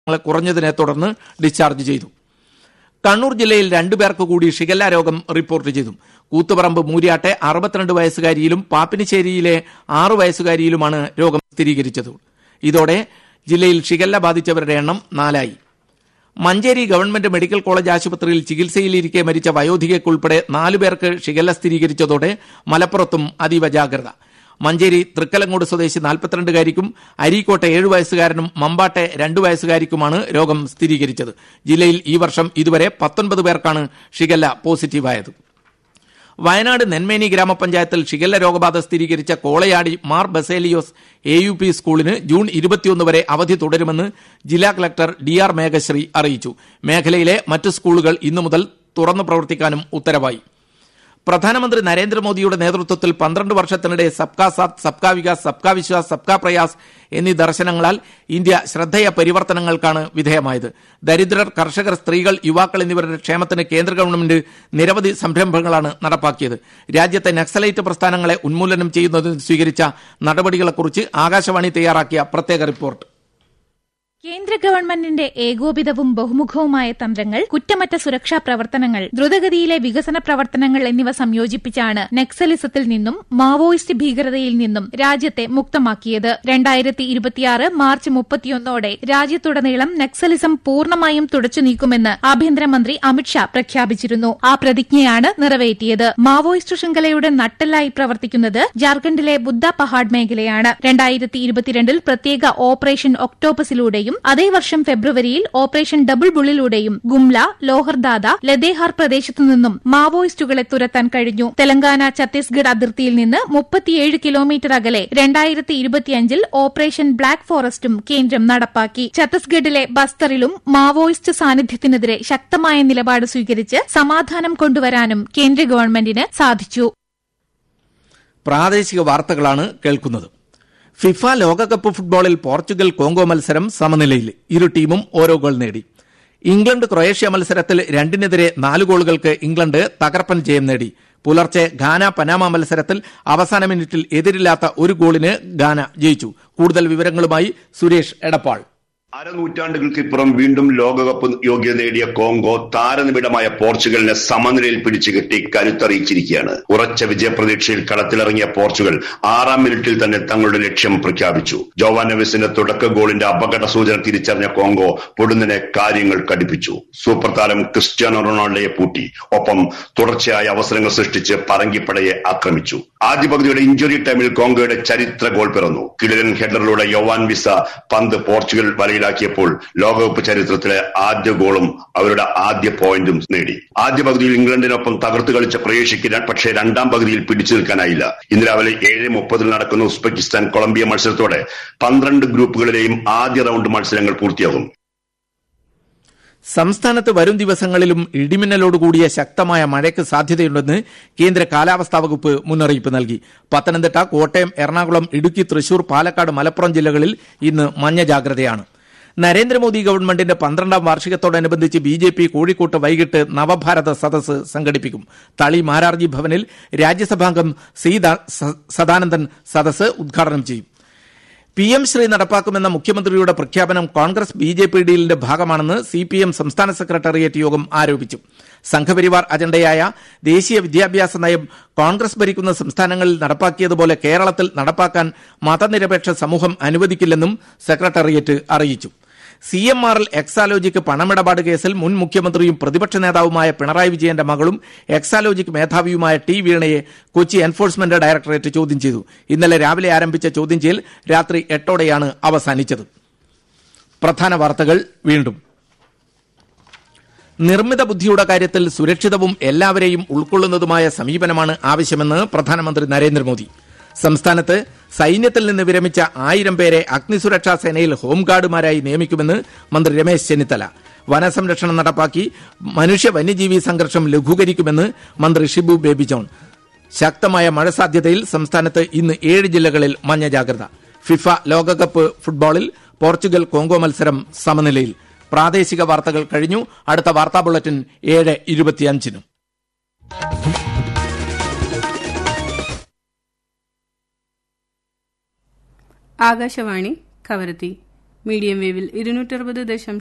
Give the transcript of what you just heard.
കുറഞ്ഞതിനെ തുടർന്ന് ഡിസ്ചാർജ് ചെയ്തു കണ്ണൂർ ജില്ലയിൽ രണ്ടുപേർക്ക് കൂടി ഷിഗല്ല രോഗം റിപ്പോർട്ട് ചെയ്തു കൂത്തുപറമ്പ് മൂര്യാട്ടെ അറുപത്തിരണ്ട് വയസ്സുകാരിയിലും പാപ്പിനിശ്ശേരിയിലെ ആറു വയസ്സുകാരിയിലുമാണ് രോഗം സ്ഥിരീകരിച്ചത് ഇതോടെ ജില്ലയിൽ ഷിഗല്ല ബാധിച്ചവരുടെ എണ്ണം നാലായി മഞ്ചേരി ഗവൺമെന്റ് മെഡിക്കൽ കോളേജ് ആശുപത്രിയിൽ ചികിത്സയിലിരിക്കെ മരിച്ച വയോധികയ്ക്കുൾപ്പെടെ നാലുപേർക്ക് ഷിഗല്ല സ്ഥിരീകരിച്ചതോടെ മലപ്പുറത്തും അതീവ ജാഗ്രത മഞ്ചേരി തൃക്കലങ്ങോട് സ്വദേശി നാൽപ്പത്തിരണ്ടുകാരിക്കും അരീക്കോട്ടെ ഏഴു വയസ്സുകാരനും മമ്പാട്ടെ രണ്ടു വയസ്സുകാരിക്കുമാണ് രോഗം സ്ഥിരീകരിച്ചത് ജില്ലയിൽ ഈ വർഷം ഇതുവരെ പത്തൊൻപത് പേർക്കാണ് ഷിഗല്ല പോസിറ്റീവായത് വയനാട് നെന്മേനി ഗ്രാമപഞ്ചായത്തിൽ ഷിഗല്ല രോഗബാധ സ്ഥിരീകരിച്ച Kolayadi Mar Baselios A U P സ്കൂളിന് ജൂൺ ഇരുപത്തിയൊന്ന് വരെ അവധി തുടരുമെന്ന് ജില്ലാ കളക്ടർ ഡി ആർ മേഘശ്രീ അറിയിച്ചു മേഖലയിലെ മറ്റ് സ്കൂളുകൾ ഇന്നു മുതൽ തുറന്നു പ്രവർത്തിക്കാനും ഉത്തരവായി പ്രധാനമന്ത്രി നരേന്ദ്രമോദിയുടെ നേതൃത്വത്തിൽ പന്ത്രണ്ട് വർഷത്തിനിടെ സബ്കാ സാത്ത് സബ്കാ വികാസ് സബ്കാ വിശ്വാസ് സബ്കാ പ്രയാസ് എന്നീ ദർശനങ്ങളാൽ ഇന്ത്യ ശ്രദ്ധേയ പരിവർത്തനങ്ങൾക്കാണ് വിധേയമായത് ദരിദ്രർ കർഷകർ സ്ത്രീകൾ യുവാക്കൾ എന്നിവരുടെ ക്ഷേമത്തിന് കേന്ദ്ര ഗവൺമെന്റ് നിരവധി സംരംഭങ്ങളാണ് നടപ്പാക്കിയത് രാജ്യത്തെ നക്സലൈറ്റ് പ്രസ്ഥാനങ്ങളെ ഉന്മൂലനം ചെയ്യുന്നതിന് സ്വീകരിച്ച നടപടികളെക്കുറിച്ച് ആകാശവാണി തയ്യാറാക്കിയ പ്രത്യേക റിപ്പോർട്ട് കേന്ദ്ര ഗവൺമെന്റിന്റെ ഏകോപിതവും ബഹുമുഖവുമായ തന്ത്രങ്ങൾ കുറ്റമറ്റ സുരക്ഷാ പ്രവർത്തനങ്ങൾ ദ്രുതഗതിയിലെ വികസന പ്രവർത്തനങ്ങൾ എന്നിവ സംയോജിപ്പിച്ചാണ് നക്സലിസത്തിൽ നിന്നും മാവോയിസ്റ്റ് ഭീകരതയിൽ നിന്നും രാജ്യത്തെ മുക്തമാക്കിയത് രണ്ടായിരത്തി ഇരുപത്തിയാറ് മാർച്ച് മുപ്പത്തിയൊന്നോടെ രാജ്യത്തുടനീളം നക്സലിസം പൂർണ്ണമായും തുടച്ചു നീക്കുമെന്ന് ആഭ്യന്തരമന്ത്രി അമിത്ഷാ പ്രഖ്യാപിച്ചിരുന്നു ആ പ്രതിജ്ഞയാണ് നിറവേറ്റിയത് മാവോയിസ്റ്റ് ശൃംഖലയുടെ നട്ടെല്ലായി പ്രവർത്തിക്കുന്നത് ജാർഖണ്ഡിലെ ബുദ്ധ പഹാഡ് മേഖലയാണ് രണ്ടായിരത്തി ഇരുപത്തിരണ്ടിൽ പ്രത്യേക ഓപ്പറേഷൻ ഒക്ടോപസിലൂടെയും അതേ വർഷം ഫെബ്രുവരിയിൽ ഓപ്പറേഷൻ ഡബിൾ ബുള്ളിലൂടെയും ഗുംല ലോഹർദാദ ലദേഹാർ പ്രദേശത്തു നിന്നും മാവോയിസ്റ്റുകളെ തുരത്താൻ കഴിഞ്ഞു തെലങ്കാന ഛത്തീസ്ഗഡ് അതിർത്തിയിൽ നിന്ന് മുപ്പത്തിയേഴ് കിലോമീറ്റർ അകലെ രണ്ടായിരത്തി ഇരുപത്തിയഞ്ചിൽ ഓപ്പറേഷൻ ബ്ലാക്ക് ഫോറസ്റ്റും കേന്ദ്രം നടപ്പാക്കി ഛത്തീസ്ഗഡിലെ ബസ്തറിലും മാവോയിസ്റ്റ് സാന്നിധ്യത്തിനെതിരെ ശക്തമായ നിലപാട് സ്വീകരിച്ച് സമാധാനം കൊണ്ടുവരാനും കേന്ദ്ര ഗവൺമെന്റിന് സാധിച്ചു പ്രാദേശിക വാർത്തകളാണ് കേൾക്കുന്നത് ഫിഫ ലോകകപ്പ് ഫുട്ബോളിൽ പോർച്ചുഗൽ കോങ്കോ മത്സരം സമനിലയിൽ ഇരു ടീമും ഓരോ ഗോൾ നേടി ഇംഗ്ലണ്ട് ക്രൊയേഷ്യ മത്സരത്തിൽ രണ്ടിനെതിരെ നാല് ഗോളുകൾക്ക് ഇംഗ്ലണ്ട് തകർപ്പൻ ജയം നേടി പുലർച്ചെ ഘാന പനാമ മത്സരത്തിൽ അവസാന മിനിറ്റിൽ എതിരില്ലാത്ത ഒരു ഗോളിന് ഘാന ജയിച്ചു കൂടുതൽ വിവരങ്ങളുമായി സുരേഷ് എടപ്പാൾ അരനൂറ്റാണ്ടുകൾക്കിപ്പുറം വീണ്ടും ലോകകപ്പ് യോഗ്യത നേടിയ കോങ്കോ താരനിബിഡമായ പോർച്ചുഗലിനെ സമനിലയിൽ പിടിച്ചുകെട്ടി കരുത്തറിയിച്ചിരിക്കുകയാണ് ഉറച്ച വിജയപ്രതീക്ഷയിൽ കളത്തിലിറങ്ങിയ പോർച്ചുഗൽ ആറാം മിനിറ്റിൽ തന്നെ തങ്ങളുടെ ലക്ഷ്യം പ്രഖ്യാപിച്ചു ജോവാനവിസിന്റെ തുടക്ക ഗോളിന്റെ അപകട സൂചന തിരിച്ചറിഞ്ഞ കോങ്കോ പൊടുന്നനെ കാര്യങ്ങൾ കടുപ്പിച്ചു സൂപ്പർ താരം ക്രിസ്ത്യാനോ റൊണാൾഡോയെ പൂട്ടി ഒപ്പം തുടർച്ചയായ അവസരങ്ങൾ സൃഷ്ടിച്ച് പറങ്കിപ്പടയെ ആക്രമിച്ചു ആദ്യ പകുതിയുടെ ഇഞ്ചുറി ടൈമിൽ കോങ്കോയുടെ ചരിത്ര ഗോൾ പിറന്നു കിടിലൻ ഹെഡറിലൂടെ യോവാൻ വിസ പന്ത് പോർച്ചുഗൽ വലയിലാക്കിയപ്പോൾ ലോകകപ്പ് ചരിത്രത്തിലെ ആദ്യ ഗോളും അവരുടെ ആദ്യ പോയിന്റും നേടി ആദ്യ പകുതിയിൽ ഇംഗ്ലണ്ടിനൊപ്പം തകർത്ത് കളിച്ച ക്രൊയേഷ്യയ്ക്ക് പക്ഷേ രണ്ടാം പകുതിയിൽ പിടിച്ചു നിൽക്കാനായില്ല ഇന്ന് രാവിലെ ഏഴ് മുപ്പതിൽ നടക്കുന്ന ഉസ്ബെക്കിസ്ഥാൻ കൊളംബിയ മത്സരത്തോടെ പന്ത്രണ്ട് ഗ്രൂപ്പുകളിലെയും ആദ്യ റൗണ്ട് മത്സരങ്ങൾ പൂർത്തിയാകും സംസ്ഥാനത്ത് വരും ദിവസങ്ങളിലും ഇടിമിന്നലോടുകൂടിയ ശക്തമായ മഴയ്ക്ക് സാധ്യതയുണ്ടെന്ന് കേന്ദ്ര കാലാവസ്ഥാ വകുപ്പ് മുന്നറിയിപ്പ് നൽകി പത്തനംതിട്ട കോട്ടയം എറണാകുളം ഇടുക്കി തൃശൂർ പാലക്കാട് മലപ്പുറം ജില്ലകളിൽ ഇന്ന് മഞ്ഞ ജാഗ്രതയാണ് നരേന്ദ്രമോദി ഗവൺമെന്റിന്റെ പന്ത്രണ്ടാം വാർഷികത്തോടനുബന്ധിച്ച് ബി ജെ പി കോഴിക്കോട്ട് വൈകിട്ട് നവഭാരത സദസ് സംഘടിപ്പിക്കും തളി മാരാർജി ഭവനിൽ രാജ്യസഭാംഗം സി സദാനന്ദൻ സദസ് ഉദ്ഘാടനം ചെയ്യും പി എം ശ്രീ നടപ്പാക്കുമെന്ന മുഖ്യമന്ത്രിയുടെ പ്രഖ്യാപനം കോൺഗ്രസ് ബി ജെ പി ഡീലിന്റെ ഭാഗമാണെന്ന് സി പി എം സംസ്ഥാന സെക്രട്ടേറിയറ്റ് യോഗം ആരോപിച്ചു സംഘപരിവാർ അജണ്ടയായ ദേശീയ വിദ്യാഭ്യാസ നയം കോൺഗ്രസ് ഭരിക്കുന്ന സംസ്ഥാനങ്ങളിൽ നടപ്പാക്കിയതുപോലെ കേരളത്തിൽ നടപ്പാക്കാൻ മതനിരപേക്ഷ സമൂഹം അനുവദിക്കില്ലെന്നും സെക്രട്ടേറിയറ്റ് അറിയിച്ചു C M R L Exalogic പണമിടപാട് കേസിൽ മുൻ മുഖ്യമന്ത്രിയും പ്രതിപക്ഷ നേതാവുമായ പിണറായി വിജയന്റെ മകളും എക്സാലോജിക് മേധാവിയുമായ ടി വീണയെ കൊച്ചി എൻഫോഴ്സ്മെന്റ് ഡയറക്ടറേറ്റ് ചോദ്യം ചെയ്തു ഇന്നലെ രാവിലെ ആരംഭിച്ച ചോദ്യം ചെയ്യൽ രാത്രി എട്ടോടെയാണ് അവസാനിച്ചത് പ്രധാന വാർത്തകൾ വീണ്ടും നിർമ്മിത ബുദ്ധിയുടെ കാര്യത്തിൽ സുരക്ഷിതവും എല്ലാവരെയും ഉൾക്കൊള്ളുന്നതുമായ സമീപനമാണ് ആവശ്യമെന്ന് പ്രധാനമന്ത്രി നരേന്ദ്രമോദി സംസ്ഥാനത്ത് സൈന്യത്തിൽ നിന്ന് വിരമിച്ച ആയിരം പേരെ അഗ്നിസുരക്ഷാ സേനയിൽ ഹോംഗാർഡുമാരായി നിയമിക്കുമെന്ന് മന്ത്രി രമേശ് ചെന്നിത്തല വനസംരക്ഷണം നടപ്പാക്കി മനുഷ്യ വന്യജീവി സംഘർഷം ലഘൂകരിക്കുമെന്ന് മന്ത്രി ഷിബു ബേബി ജോൺ ശക്തമായ മഴ സാധ്യതയിൽ സംസ്ഥാനത്ത് ഇന്ന് ഏഴ് ജില്ലകളിൽ മഞ്ഞ ജാഗ്രത ഫിഫ ലോകകപ്പ് ഫുട്ബോളിൽ പോർച്ചുഗൽ കോങ്കോ മത്സരം സമനിലയിൽ പ്രാദേശിക വാർത്തകൾ കഴിഞ്ഞു അടുത്ത വാർത്താ ബുള്ളറ്റിൻ ഏഴ് ഇരുപത്തിയഞ്ചിനും ആകാശവാണി കവരത്തി മീഡിയം വേവിൽ ഇരുന്നൂറ്ററുപത് ദശാംശം